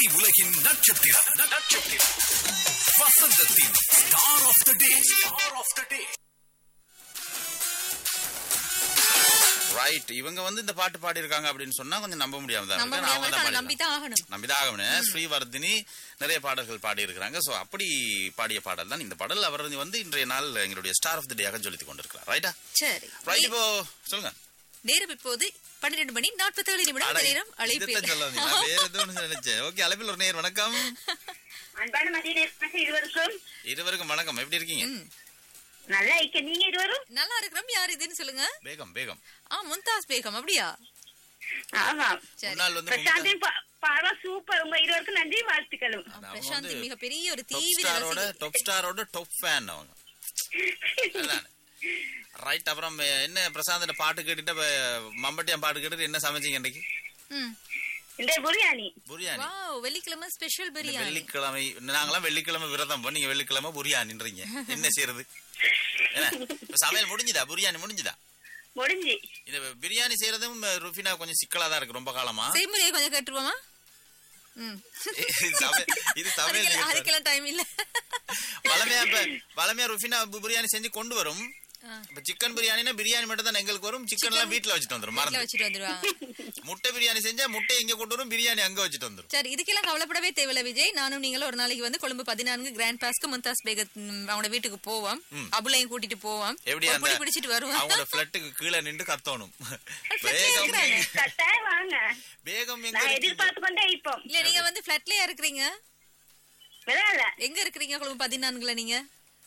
திரை உலகின் நட்சத்திரம் நட்சத்திரம் வசந்தத்தின் star of the day star of the day right இவங்க வந்து இந்த பாட்டு பாடி இருக்காங்க அப்படின்னு சொன்னா கொஞ்சம் நம்ப முடியாம தான் நம்ப இருக்கு. நான் அவங்க முடியாம தான் நம்பி தான் ஆகணும் நம்பிதான் ஆகணும் ஸ்ரீவர்தினி நிறைய பாடல்கள் பாடி இருக்கிறாங்க சோ அப்படி பாடிய பாடல் தான் இந்த பாடல் அவர் வந்து இன்றைய நாள் எங்களுடைய ஸ்டார் ஆஃப் தி டேயாக சொல்லிக் கொண்டிருக்கிறார் ரைட்டா சரி ரைட் இப்போ சொல்லுங்க நேரம் இப்போது பன்னிரண்டு மணி நாற்பத்தேழு நிமிடம் இந்த நேரம் இதைத்தான் சொல்ல வந்தீங்க. நான் வேற எதுவும் நினைச்சேன் ஓகே அழைப்பில் ஒரு நேர் வணக்கம் அன்பான மதிய நேரமாக இருவருக்கும் இருவருக்கும் வணக்கம் எப்படி இருக்கீங்க ம். நல்லா இருக்க நீங்க இருவரும் நல்லா இருக்கிறோம் யார் இதுன்னு சொல்லுங்க பேகம் பேகம் ஆ மும்தாஸ் பேகம் அப்படியா ஆமா சரி முன்னாள் வந்து பிரசாந்தின் பா- பார்வை சூப்பர் உங்க இருவருக்கும் நன்றி வாழ்த்துக்களும் ஆ, நாம பிரசாந்த் வந்து மிகப்பெரிய ஒரு டாப் தீவிர ஸ்டாரோட ரசிகை. டாப் ஸ்டாரோட டாப் ஃபேன் அவங்க அதான் ரைட் அப்புறம் என்ன பிரசாந்த் பாட்டு கேட்டுட்டு அப்ப மம்பட்டியான் பாட்டு கேட்டுட்டு என்ன சமைச்சீங்க இன்னைக்கு ம். இந்த பிரியாணி புரியாணி வாவ் வெள்ளிக்கிழமை ஸ்பெஷல் பிரியாணி வெள்ளிக்கிழமை நாங்களாம் வெள்ளிக்கிழமை விரதம் பண்ணி நீங்க வெள்ளிக்கிழமை புரியாணின்றீங்க என்ன செய்யறது என்ன? இப்ப சமையல் முடிஞ்சுதா புரியாணி முடிஞ்சுதா முடிஞ்சு இந்த பிரியாணி செய்யறதும் ருஃபினா கொஞ்சம் சிக்கலா தான் இருக்கு ரொம்ப காலமா செய்முறையை கொஞ்சம் கேட்டுருவோமா ம். இது சமையல் இது சமையல் அதுக்கெல்லாம் நிகழ்ச்சி. அதுக்கெல்லாம் டைம் இல்ல வளமையா இப்ப வளமையா ருஃபினா பு- பிரியாணி செஞ்சு கொண்டு வரும் ஆ. இப்ப சிக்கன் பிரியாணினா பிரியாணி மட்டும் தான் எங்களுக்கு வரும் சிக்கன் எல்லாம் வீட்டுல வச்சுட்டு வந்துரும் வீட்ல மறந்து வச்சுட்டு வந்துருவாங்க முட்டை பிரியாணி செஞ்சா முட்டை இங்க கொண்டு வரும் பிரியாணி அங்க வச்சுட்டு வந்துரும் சரி இதுக்கெல்லாம் கவலைப்படவே தேவையில்ல விஜய் நானும் நீங்களும் ஒரு நாளைக்கு வந்து கொழும்பு பதினான்கு கிராண்ட் பாஸ்க்கு மும்தாஸ் பேக ம், அவங்களோட வீட்டுக்கு போவோம் அபுலையும் கூட்டிட்டு போவோம் எப்படி ஒரு அந்த புடி பிடிச்சிட்டு வருவோம் அவங்களோட பிளட்டுக்கு கீழே நின்று கத்தணும் flat ல வேகம் இருக்கிறாங்க. எங்க- கட்டாயம் வாங்க வேகம் எங்க நான் இருக்கீங்க? எதிர்பார்த்து கொண்டே இப்போ இல்ல நீங்க வந்து பிளாட்லயா இருக்கிறீங்க விளையாடல எங்க இருக்கிறீங்க கொழும்பு பதினான்குல நீங்க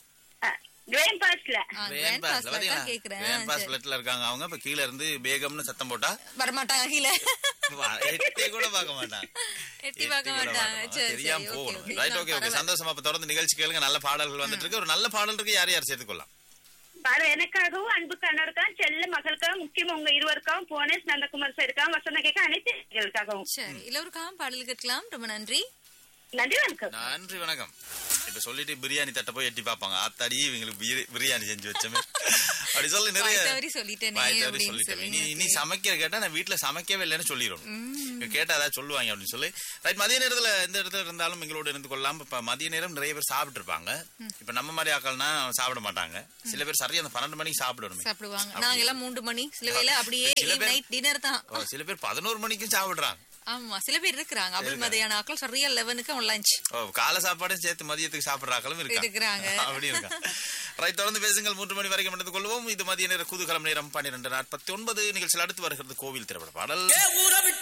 கிரேன் பாஸ்ல ஆ, வேன் கிராண்ட் பாஸ்ல பாஸ்ல பாத்தீங்களா? தான் கேக்குறேன் வேன் பாஸ் சரி. பிளட்ல இருக்காங்க அவங்க இப்ப கீழ இருந்து பேகம்னு சத்தம் போட்டா வரமாட்டாங்க கீழே வா, எட்டி கூட பார்க்க மாட்டாங்க எட்டி பார்க்க மாட்டாங்க சரி தெரியாம சரி ஓகே போகணும் ஓகே ரைட் ஓகே ஓகே பரவாயில்ல. சந்தோஷமா அப்ப தொடர்ந்து நிகழ்ச்சி கேளுங்க நல்ல பாடல்கள் வந்துட்டு இருக்கு ஒரு நல்ல பாடல் இருக்கு யார் யார் சேர்த்துக்கொள்ளலாம் பாரு எனக்காகவும் அன்பு கண்ணருக்காகவும் செல்ல மகளுக்காகவும் முக்கியமா உங்க இருவருக்காகவும் போனேஸ் நந்தகுமார் சாருக்காகவும் வசந்த கேட்க அனைத்து எங்களுக்காகவும் சரி எல்லோருக்காகவும் பாடல் கேட்கலாம் ரொம்ப நன்றி நன்றி வணக்கம் நன்றி வணக்கம் இப்ப சொல்லிட்டு பிரியாணி தட்ட போய் எட்டி பார்ப்பாங்க ஆத்தாடி இவங்களுக்கு பிரி- பிரியாணி செஞ்சு வச்சோமே அப்படி சொல்லி நிறைய வாய் தவறி சொல்லிட்டேனே வாய் தவறி அப்படின்னு சொல்லிட்டேன் சொல்லி நீ நீ சமைக்கிற கேட்டா நான் வீட்டுல சமைக்கவே இல்லைன்னு சொல்லிடணும் இங்க கேட்டா அதான் சொல்லுவாங்க அப்படின்னு சொல்லி ரைட் மதிய நேரத்துல எந்த இடத்துல இருந்தாலும் எங்களோட இருந்து கொள்ளலாம் இப்ப மதிய நேரம் நிறைய பேர் சாப்பிட்டு இருப்பாங்க இப்ப நம்ம மாதிரி ஆக்கள்னா சாப்பிட மாட்டாங்க சில பேர் சரியா அந்த பன்னெண்டு மணிக்கு சாப்பிடணுமே சாப்பிடுவாங்க நாங்க எல்லாம் மூன்று மணி சில வேளை அப்படியே சில பேர்- நைட் டின்னர் தான் ஓ, சில பேர் பதினோரு மணிக்கும் சாப்பிடுறாங்க ஆமா சில பேர் இருக்கிறாங்க அபுல் மதையான ஆக்கள் சரியா லெவனுக்கு லஞ்ச் ஓ காலை சாப்பாடும் சேர்த்து மதியத்துக்கு சாப்பிடுறாங்களும் இருக்கிறாங்க. அப்படி இருக்கா ரைட் தொடர்ந்து பேசுங்கள் மூன்று மணி வரைக்கும் நடந்து கொள்வோம் இது மதிய நேர குதூகலம் நேரம் பன்னிரெண்டு நாற்பத்தி ஒன்பது நிகழ்ச்சியில் அடுத்து வருகிறது கோவில் திரைப்பட பாடல்